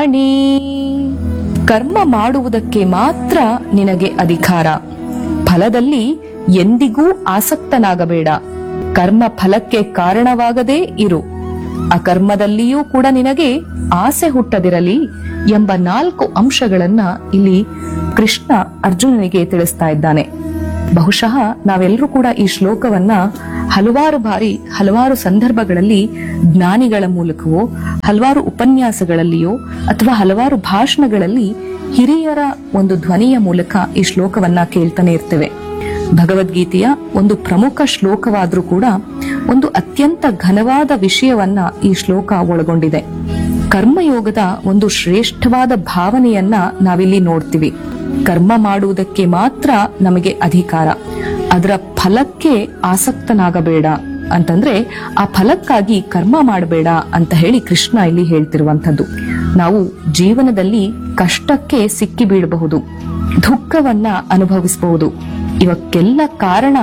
ರಾಣಿ ಕರ್ಮ ಮಾಡುವುದಕ್ಕೆ ಮಾತ್ರ ನಿನಗೆ ಅಧಿಕಾರ ಫಲದಲ್ಲಿ ಎಂದಿಗೂ ಆಸಕ್ತನಾಗಬೇಡ ಕರ್ಮ ಫಲಕ್ಕೆ ಕಾರಣವಾಗದೇ ಇರು ಅಕರ್ಮದಲ್ಲಿಯೂ ಕೂಡ ನಿನಗೆ ಆಸೆ ಹುಟ್ಟದಿರಲಿ ಎಂಬ ನಾಲ್ಕು ಅಂಶಗಳನ್ನ ಇಲ್ಲಿ ಕೃಷ್ಣ ಅರ್ಜುನನಿಗೆ ತಿಳಿಸ್ತಾ ಇದ್ದಾನೆ ಬಹುಶಃ ನಾವೆಲ್ಲರೂ ಕೂಡ ಈ ಶ್ಲೋಕವನ್ನ ಹಲವಾರು ಬಾರಿ ಹಲವಾರು ಸಂದರ್ಭಗಳಲ್ಲಿ ಜ್ಞಾನಿಗಳ ಮೂಲಕವೋ ಹಲವಾರು ಉಪನ್ಯಾಸಗಳಲ್ಲಿಯೋ ಅಥವಾ ಹಲವಾರು ಭಾಷಣಗಳಲ್ಲಿ ಹಿರಿಯರ ಒಂದು ಧ್ವನಿಯ ಮೂಲಕ ಈ ಶ್ಲೋಕವನ್ನ ಕೇಳ್ತಾನೆ ಇರ್ತೇವೆ ಭಗವದ್ಗೀತೆಯ ಒಂದು ಪ್ರಮುಖ ಶ್ಲೋಕವಾದ್ರೂ ಕೂಡ ಒಂದು ಅತ್ಯಂತ ಘನವಾದ ವಿಷಯವನ್ನ ಈ ಶ್ಲೋಕ ಒಳಗೊಂಡಿದೆ ಕರ್ಮಯೋಗದ ಒಂದು ಶ್ರೇಷ್ಠವಾದ ಭಾವನೆಯನ್ನ ನಾವಿಲ್ಲಿ ನೋಡ್ತೀವಿ ಕರ್ಮ ಮಾಡುವುದಕ್ಕೆ ಮಾತ್ರ ನಮಗೆ ಅಧಿಕಾರ ಅದರ ಫಲಕ್ಕೆ ಆಸಕ್ತನಾಗಬೇಡ ಅಂತಂದ್ರೆ ಆ ಫಲಕ್ಕಾಗಿ ಕರ್ಮ ಮಾಡಬೇಡ ಅಂತ ಹೇಳಿ ಕೃಷ್ಣ ಇಲ್ಲಿ ಹೇಳ್ತಿರುವಂತದ್ದು ನಾವು ಜೀವನದಲ್ಲಿ ಕಷ್ಟಕ್ಕೆ ಸಿಕ್ಕಿ ಬೀಳಬಹುದು ದುಃಖವನ್ನ ಅನುಭವಿಸಬಹುದು ಇವಕ್ಕೆಲ್ಲ ಕಾರಣ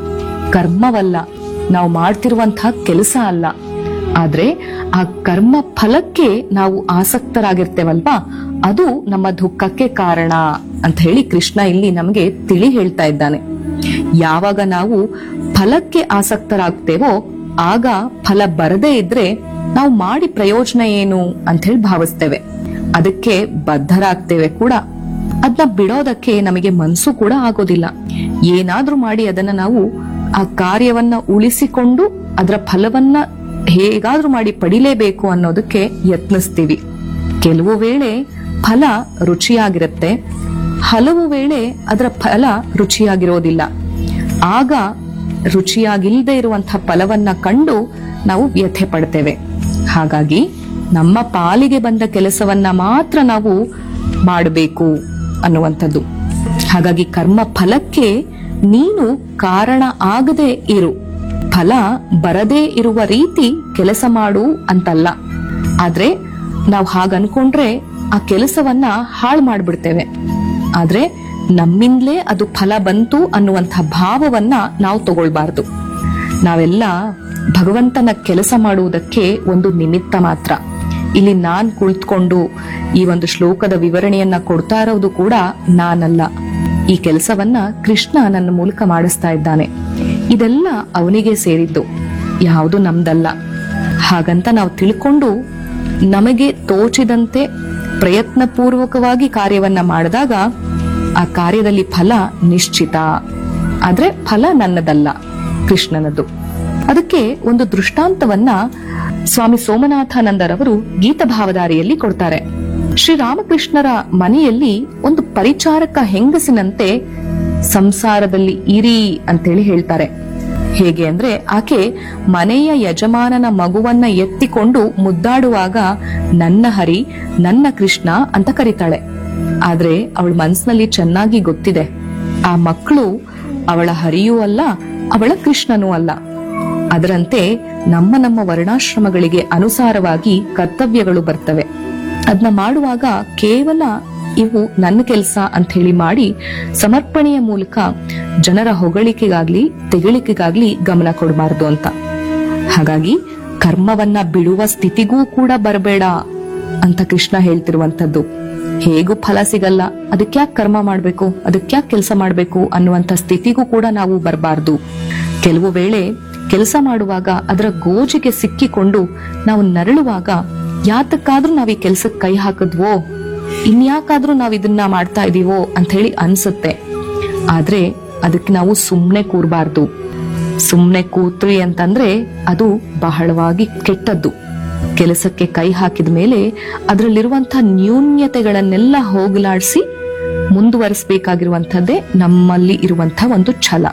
ಕರ್ಮವಲ್ಲ ನಾವು ಮಾಡ್ತಿರುವಂತಹ ಕೆಲಸ ಅಲ್ಲ ಆದ್ರೆ ಆ ಕರ್ಮ ಫಲಕ್ಕೆ ನಾವು ಆಸಕ್ತರಾಗಿರ್ತೇವಲ್ವಾ ಅದು ನಮ್ಮ ದುಃಖಕ್ಕೆ ಕಾರಣ ಅಂತ ಹೇಳಿ ಕೃಷ್ಣ ಇಲ್ಲಿ ನಮಗೆ ತಿಳಿ ಹೇಳ್ತಾ ಇದ್ದಾನೆ ಯಾವಾಗ ನಾವು ಫಲಕ್ಕೆ ಆಸಕ್ತರಾಗ್ತೇವೋ ಆಗ ಫಲ ಬರದೇ ಇದ್ರೆ ನಾವು ಮಾಡಿ ಪ್ರಯೋಜನ ಏನು ಅಂತ ಹೇಳಿ ಭಾವಿಸ್ತೇವೆ ಅದಕ್ಕೆ ಬದ್ಧರಾಗ್ತೇವೆ ಕೂಡ ಅದನ್ನ ಬಿಡೋದಕ್ಕೆ ನಮಗೆ ಮನ್ಸು ಕೂಡ ಆಗೋದಿಲ್ಲ ಏನಾದ್ರೂ ಮಾಡಿ ಅದನ್ನ ನಾವು ಆ ಕಾರ್ಯವನ್ನ ಉಳಿಸಿಕೊಂಡು ಅದರ ಫಲವನ್ನ ಹೇಗಾದ್ರೂ ಮಾಡಿ ಪಡಿಲೇಬೇಕು ಅನ್ನೋದಕ್ಕೆ ಯತ್ನಿಸ್ತೀವಿ ಕೆಲವು ವೇಳೆ ಫಲ ರುಚಿಯಾಗಿರುತ್ತೆ ಹಲವು ವೇಳೆ ಅದರ ಫಲ ರುಚಿಯಾಗಿರೋದಿಲ್ಲ ಆಗ ರುಚಿಯಾಗಿಲ್ಲದೆ ಇರುವಂತಹ ಫಲವನ್ನ ಕಂಡು ನಾವು ವ್ಯಥೆ ಪಡ್ತೇವೆ ಹಾಗಾಗಿ ನಮ್ಮ ಪಾಲಿಗೆ ಬಂದ ಕೆಲಸವನ್ನ ಮಾತ್ರ ನಾವು ಮಾಡಬೇಕು ಅನ್ನುವಂಥದ್ದು ಹಾಗಾಗಿ ಕರ್ಮ ಫಲಕ್ಕೆ ನೀನು ಕಾರಣ ಆಗದೆ ಇರು ಫಲ ಬರದೇ ಇರುವ ರೀತಿ ಕೆಲಸ ಮಾಡು ಅಂತಲ್ಲ ಆದ್ರೆ ನಾವು ಹಾಗ ಅನ್ಕೊಂಡ್ರೆ ಆ ಕೆಲಸವನ್ನ ಹಾಳು ಮಾಡ್ಬಿಡ್ತೇವೆ ಆದ್ರೆ ನಮ್ಮಿಂದಲೇ ಅದು ಫಲ ಬಂತು ಅನ್ನುವಂಥ ಭಾವವನ್ನ ನಾವು ತಗೊಳ್ಬಾರ್ದು ನಾವೆಲ್ಲ ಭಗವಂತನ ಕೆಲಸ ಮಾಡುವುದಕ್ಕೆ ಒಂದು ನಿಮಿತ್ತ ಮಾತ್ರ ಇಲ್ಲಿ ನಾನ್ ಕುಳಿತುಕೊಂಡು ಈ ಒಂದು ಶ್ಲೋಕದ ವಿವರಣೆಯನ್ನ ಕೊಡ್ತಾ ಇರೋದು ಕೂಡ ನಾನಲ್ಲ ಈ ಕೆಲಸವನ್ನ ಕೃಷ್ಣ ನನ್ನ ಮೂಲಕ ಮಾಡಿಸ್ತಾ ಇದ್ದಾನೆ ಇದೆಲ್ಲ ಅವನಿಗೆ ಸೇರಿದ್ದು ಯಾವುದು ನಮ್ದಲ್ಲ ಹಾಗಂತ ನಾವು ತಿಳ್ಕೊಂಡು ನಮಗೆ ತೋಚಿದಂತೆ ಪ್ರಯತ್ನ ಪೂರ್ವಕವಾಗಿ ಕಾರ್ಯವನ್ನ ಮಾಡಿದಾಗ ಆ ಕಾರ್ಯದಲ್ಲಿ ಫಲ ನಿಶ್ಚಿತ ಆದ್ರೆ ಫಲ ನನ್ನದಲ್ಲ ಕೃಷ್ಣನದು ಅದಕ್ಕೆ ಒಂದು ದೃಷ್ಟಾಂತವನ್ನ ಸ್ವಾಮಿ ಸೋಮನಾಥಾನಂದರವರು ಗೀತಭಾವದಾರಿಯಲ್ಲಿ ಕೊಡ್ತಾರೆ ಶ್ರೀರಾಮಕೃಷ್ಣರ ಮನೆಯಲ್ಲಿ ಒಂದು ಪರಿಚಾರಕ ಹೆಂಗಸಿನಂತೆ ಸಂಸಾರದಲ್ಲಿ ಇರಿ ಅಂತೇಳಿ ಹೇಳ್ತಾರೆ ಹೇಗೆ ಅಂದ್ರೆ ಆಕೆ ಮನೆಯ ಯಜಮಾನನ ಮಗುವನ್ನ ಎತ್ತಿಕೊಂಡು ಮುದ್ದಾಡುವಾಗ ನನ್ನ ಹರಿ ನನ್ನ ಕೃಷ್ಣ ಅಂತ ಕರೀತಾಳೆ ಆದ್ರೆ ಅವಳ ಮನ್ಸಿನಲ್ಲಿ ಚೆನ್ನಾಗಿ ಗೊತ್ತಿದೆ ಆ ಮಕ್ಕಳು ಅವಳ ಹರಿಯೂ ಅಲ್ಲ ಅವಳ ಕೃಷ್ಣನೂ ಅಲ್ಲ ಅದರಂತೆ ನಮ್ಮ ನಮ್ಮ ವರ್ಣಾಶ್ರಮಗಳಿಗೆ ಅನುಸಾರವಾಗಿ ಕರ್ತವ್ಯಗಳು ಬರ್ತವೆ ಅದನ್ನ ಮಾಡುವಾಗ ಕೇವಲ ಇವು ನನ್ನ ಕೆಲಸ ಅಂತ ಹೇಳಿ ಮಾಡಿ ಸಮರ್ಪಣೆಯ ಮೂಲಕ ಜನರ ಹೊಗಳಿಕೆಗಾಗ್ಲಿ ತೆಗಳಿಕೆಗಾಗ್ಲಿ ಗಮನ ಕೊಡಬಾರದು ಅಂತ ಹಾಗಾಗಿ ಕರ್ಮವನ್ನ ಬಿಡುವ ಸ್ಥಿತಿಗೂ ಕೂಡ ಬರಬೇಡ ಅಂತ ಕೃಷ್ಣ ಹೇಳ್ತಿರುವಂತದ್ದು ಹೇಗೂ ಫಲ ಸಿಗಲ್ಲ ಅದಕ್ಯಾಕ್ ಕರ್ಮ ಮಾಡ್ಬೇಕು ಅದಕ್ಯಾಕ್ ಕೆಲಸ ಮಾಡ್ಬೇಕು ಅನ್ನುವಂತ ಸ್ಥಿತಿಗೂ ಕೂಡ ನಾವು ಬರಬಾರ್ದು ಕೆಲವು ವೇಳೆ ಕೆಲಸ ಮಾಡುವಾಗ ಅದರ ಗೋಜಿಗೆ ಸಿಕ್ಕಿಕೊಂಡು ನಾವು ನರಳುವಾಗ ಯಾತಕ್ಕಾದ್ರೂ ನಾವ್ ಈ ಕೆಲ್ಸಕ್ಕೆ ಕೈ ಹಾಕಿದ್ವೋ ಇನ್ಯಾಕಾದ್ರೂ ನಾವ್ ಇದನ್ನ ಮಾಡ್ತಾ ಇದೀವೋ ಅಂತ ಹೇಳಿ ಅನ್ಸುತ್ತೆ ಆದ್ರೆ ಅದಕ್ಕೆ ನಾವು ಸುಮ್ನೆ ಕೂರ್ಬಾರ್ದು ಸುಮ್ನೆ ಕೂತ್ವಿ ಅಂತಂದ್ರೆ ಅದು ಬಹಳವಾಗಿ ಕೆಟ್ಟದ್ದು ಕೆಲಸಕ್ಕೆ ಕೈ ಹಾಕಿದ ಮೇಲೆ ಅದರಲ್ಲಿರುವಂತಹ ನ್ಯೂನ್ಯತೆಗಳನ್ನೆಲ್ಲ ಹೋಗಲಾಡಿಸಿ ಮುಂದುವರಿಸಬೇಕಾಗಿರುವಂತದ್ದೇ ನಮ್ಮಲ್ಲಿ ಇರುವಂತಹ ಒಂದು ಛಲ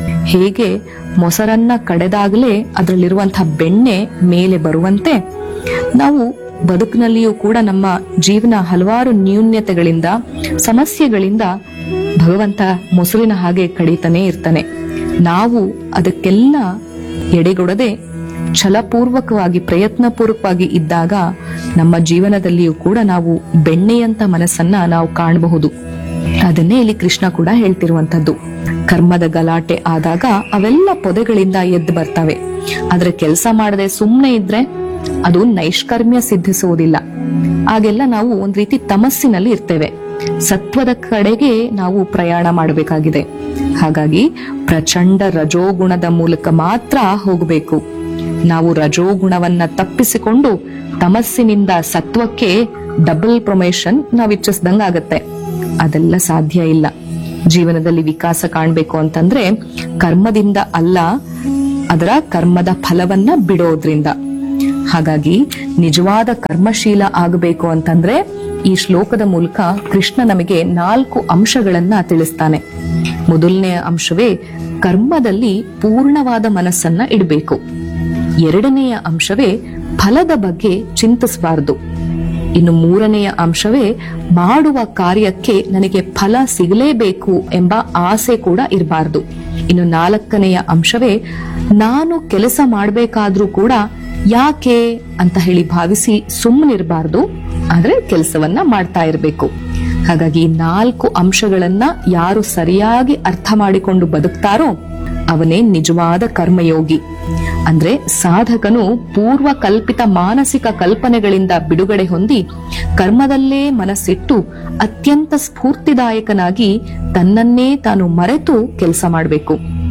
ಹೇಗೆ ಮೊಸರನ್ನ ಕಡೆದಾಗಲೇ ಅದರಲ್ಲಿರುವಂತಹ ಬೆಣ್ಣೆ ಮೇಲೆ ಬರುವಂತೆ ನಾವು ಬದುಕಿನಲ್ಲಿಯೂ ಕೂಡ ನಮ್ಮ ಜೀವನ ಹಲವಾರು ನ್ಯೂನ್ಯತೆಗಳಿಂದ ಸಮಸ್ಯೆಗಳಿಂದ ಭಗವಂತ ಮೊಸರಿನ ಹಾಗೆ ಕಡಿತಾನೆ ಇರ್ತಾನೆ ನಾವು ಅದಕ್ಕೆಲ್ಲ ಎಡೆಗೊಡದೆ ಛಲಪೂರ್ವಕವಾಗಿ ಪ್ರಯತ್ನಪೂರ್ವಕವಾಗಿ ಇದ್ದಾಗ ನಮ್ಮ ಜೀವನದಲ್ಲಿಯೂ ಕೂಡ ನಾವು ಬೆಣ್ಣೆಯಂತ ಮನಸ್ಸನ್ನ ನಾವು ಕಾಣಬಹುದು ಅದನ್ನೇ ಇಲ್ಲಿ ಕೃಷ್ಣ ಕೂಡ ಹೇಳ್ತಿರುವಂತದ್ದು ಕರ್ಮದ ಗಲಾಟೆ ಆದಾಗ ಅವೆಲ್ಲ ಪೊದೆಗಳಿಂದ ಎದ್ದು ಬರ್ತವೆ ಆದ್ರೆ ಕೆಲಸ ಮಾಡದೆ ಸುಮ್ನೆ ಇದ್ರೆ ಅದು ನೈಷ್ಕರ್ಮ್ಯ ಸಿದ್ಧಿಸುವುದಿಲ್ಲ ಆಗೆಲ್ಲ ನಾವು ಒಂದ್ ರೀತಿ ತಮಸ್ಸಿನಲ್ಲಿ ಇರ್ತೇವೆ ಸತ್ವದ ಕಡೆಗೆ ನಾವು ಪ್ರಯಾಣ ಮಾಡಬೇಕಾಗಿದೆ ಹಾಗಾಗಿ ಪ್ರಚಂಡ ರಜೋಗುಣದ ಮೂಲಕ ಮಾತ್ರ ಹೋಗಬೇಕು ನಾವು ರಜೋಗುಣವನ್ನ ತಪ್ಪಿಸಿಕೊಂಡು ತಮಸ್ಸಿನಿಂದ ಸತ್ವಕ್ಕೆ ಡಬಲ್ ಪ್ರೊಮೇಷನ್ ನಾವು ಇಚ್ಛಿಸ್ದಂಗಾಗತ್ತೆ ಅದೆಲ್ಲ ಸಾಧ್ಯ ಇಲ್ಲ ಜೀವನದಲ್ಲಿ ವಿಕಾಸ ಕಾಣ್ಬೇಕು ಅಂತಂದ್ರೆ ಕರ್ಮದಿಂದ ಅಲ್ಲ ಅದರ ಕರ್ಮದ ಫಲವನ್ನ ಬಿಡೋದ್ರಿಂದ ಹಾಗಾಗಿ ನಿಜವಾದ ಕರ್ಮಶೀಲ ಆಗಬೇಕು ಅಂತಂದ್ರೆ ಈ ಶ್ಲೋಕದ ಮೂಲಕ ಕೃಷ್ಣ ನಮಗೆ ನಾಲ್ಕು ಅಂಶಗಳನ್ನ ತಿಳಿಸ್ತಾನೆ ಮೊದಲನೆಯ ಅಂಶವೇ ಕರ್ಮದಲ್ಲಿ ಪೂರ್ಣವಾದ ಮನಸ್ಸನ್ನ ಇಡಬೇಕು ಎರಡನೆಯ ಅಂಶವೇ ಫಲದ ಬಗ್ಗೆ ಚಿಂತಿಸಬಾರದು ಇನ್ನು ಮೂರನೆಯ ಅಂಶವೇ ಮಾಡುವ ಕಾರ್ಯಕ್ಕೆ ನನಗೆ ಫಲ ಸಿಗಲೇಬೇಕು ಎಂಬ ಆಸೆ ಕೂಡ ಇರಬಾರದು ಇನ್ನು ನಾಲ್ಕನೆಯ ಅಂಶವೇ ನಾನು ಕೆಲಸ ಮಾಡಬೇಕಾದ್ರೂ ಕೂಡ ಯಾಕೆ ಅಂತ ಹೇಳಿ ಭಾವಿಸಿ ಸುಮ್ಮನಿರಬಾರ್ದು ಆದ್ರೆ ಕೆಲಸವನ್ನ ಮಾಡ್ತಾ ಇರಬೇಕು ಹಾಗಾಗಿ ಈ ನಾಲ್ಕು ಅಂಶಗಳನ್ನ ಯಾರು ಸರಿಯಾಗಿ ಅರ್ಥ ಮಾಡಿಕೊಂಡು ಬದುಕ್ತಾರೋ ಅವನೇ ನಿಜವಾದ ಕರ್ಮಯೋಗಿ ಅಂದ್ರೆ ಸಾಧಕನು ಪೂರ್ವ ಕಲ್ಪಿತ ಮಾನಸಿಕ ಕಲ್ಪನೆಗಳಿಂದ ಬಿಡುಗಡೆ ಹೊಂದಿ ಕರ್ಮದಲ್ಲೇ ಮನಸ್ಸಿಟ್ಟು ಅತ್ಯಂತ ಸ್ಫೂರ್ತಿದಾಯಕನಾಗಿ ತನ್ನನ್ನೇ ತಾನು ಮರೆತು ಕೆಲಸ ಮಾಡಬೇಕು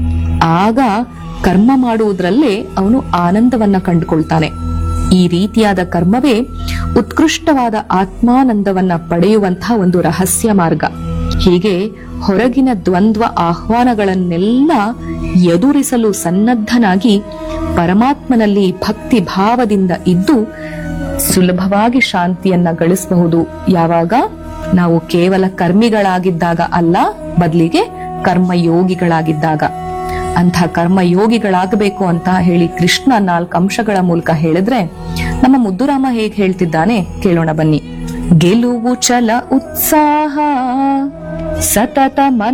ಆಗ ಕರ್ಮ ಮಾಡುವುದರಲ್ಲೇ ಅವನು ಆನಂದವನ್ನ ಕಂಡುಕೊಳ್ತಾನೆ ಈ ರೀತಿಯಾದ ಕರ್ಮವೇ ಉತ್ಕೃಷ್ಟವಾದ ಆತ್ಮಾನಂದವನ್ನ ಪಡೆಯುವಂತಹ ಒಂದು ರಹಸ್ಯ ಮಾರ್ಗ ಹೀಗೆ ಹೊರಗಿನ ದ್ವಂದ್ವ ಆಹ್ವಾನಗಳನ್ನೆಲ್ಲ ಎದುರಿಸಲು ಸನ್ನದ್ಧನಾಗಿ ಪರಮಾತ್ಮನಲ್ಲಿ ಭಕ್ತಿ ಭಾವದಿಂದ ಇದ್ದು ಸುಲಭವಾಗಿ ಶಾಂತಿಯನ್ನ ಗಳಿಸಬಹುದು ಯಾವಾಗ ನಾವು ಕೇವಲ ಕರ್ಮಿಗಳಾಗಿದ್ದಾಗ ಅಲ್ಲ ಬದಲಿಗೆ ಕರ್ಮಯೋಗಿಗಳಾಗಿದ್ದಾಗ ಅಂಥ ಕರ್ಮಯೋಗಿಗಳಾಗಬೇಕು ಅಂತ ಹೇಳಿ ಕೃಷ್ಣ ನಾಲ್ಕು ಅಂಶಗಳ ಮೂಲಕ ಹೇಳಿದ್ರೆ ನಮ್ಮ ಮುದ್ದುರಾಮ ಹೇಗೆ ಹೇಳ್ತಿದ್ದಾನೆ ಕೇಳೋಣ ಬನ್ನಿ ಗೆಲುವು ಛಲ ಉತ್ಸಾಹ ಸತತ ಮನ